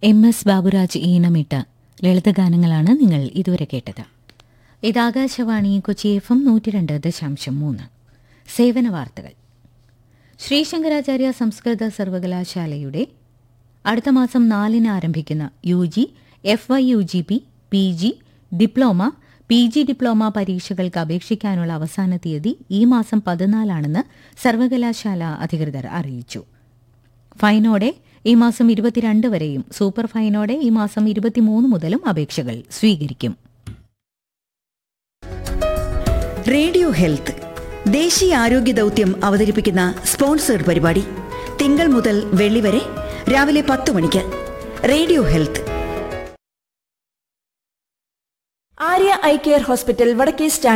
M S Baburaj ഈണമിട്ട ലളിതഗാനങ്ങളാണ് നിങ്ങൾ ഇതുവരെ കേട്ടത് ഇത് ആകാശവാണി കൊച്ചി എഫ് എം നൂറ്റി രണ്ട് ദശാംശം മൂന്ന് സേവന വാർത്തകൾ ശ്രീശങ്കരാചാര്യ സംസ്കൃത സർവകലാശാലയുടെ അടുത്ത മാസം നാലിന് ആരംഭിക്കുന്ന U G F Y U G P P G diploma P G diploma പരീക്ഷകൾക്ക് അപേക്ഷിക്കാനുള്ള അവസാന തീയതി ഈ മാസം പതിനാലാണെന്ന് സർവകലാശാല അധികൃതർ അറിയിച്ചു ഫൈനോടെ ഈ മാസം ഇരുപത്തിരണ്ട് വരെയും സൂപ്പർ ഫൈനോടെ ഈ മാസം ഇരുപത്തിമൂന്ന് മുതലും അപേക്ഷകൾ സ്വീകരിക്കും റേഡിയോ ഹെൽത്ത് ദേശീയ ആരോഗ്യ ദൗത്യം അവതരിപ്പിക്കുന്ന സ്പോൺസേഡ് പരിപാടി തിങ്കൾ മുതൽ വെള്ളി വരെ രാവിലെ പത്ത് മണിക്ക് radio health Arya eye care hospital വടക്കേ സ്റ്റാൻഡ്